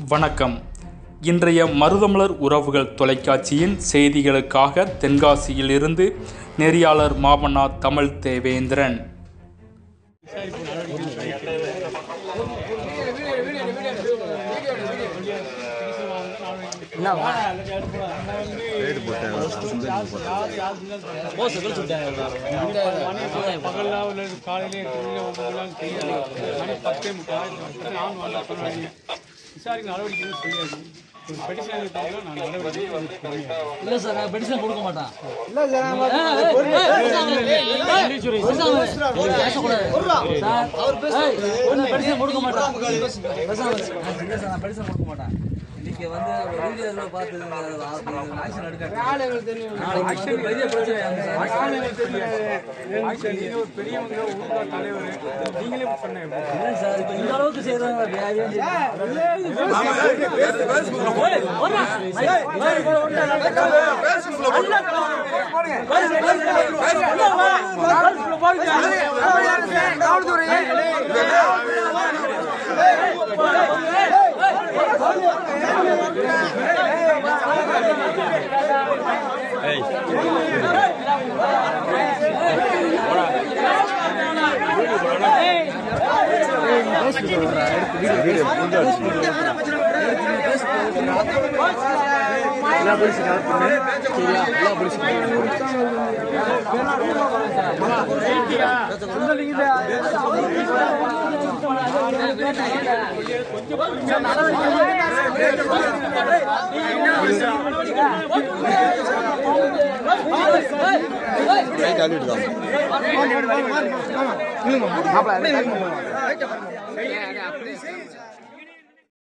வணக்கம் இன்றைய மருதமலர் உறவுகள் தொலைக்காட்சியின் செய்திகளுக்காக தென்காசியிலிருந்து நெறியாளர் மாமன்னா தமிழ் தேவேந்திரன் பகல்ல உள்ள காலையிலே எட்டு மணி ஒன்பது மணி தெரியாது மணி பத்தே முக்கால் நான் வந்து சொன்னாங்க விசாரிக்க நடவடிக்கை எதுவும் தெரியாது ஒரு பெட்டிஷன் எடுத்தாங்க நான் நடவடிக்கை எதுவும் தெரியாது. இல்ல சார் நான் பெடிஷன் கொடுக்க மாட்டேன் பெடிஷன் கொடுக்க மாட்டேன் பேசாம இரு. இல்ல சார், நான் பெடிஷன் கொடுக்க மாட்டேன் இன்னைக்கு வந்து ஒரு வீடியோல பார்த்து ஆக்ஷன் எடுக்க நாளைக்கு வந்து பெரிய பிரச்சனை ஆகும் சார். நீங்க ஒரு பெரியவங்க ஊர்கார் தலைவர் நீங்களே சொன்னேன் இல்ல சார் இப்ப இந்த அளவுக்கு செய்யறாங்க மாப்பிள்ள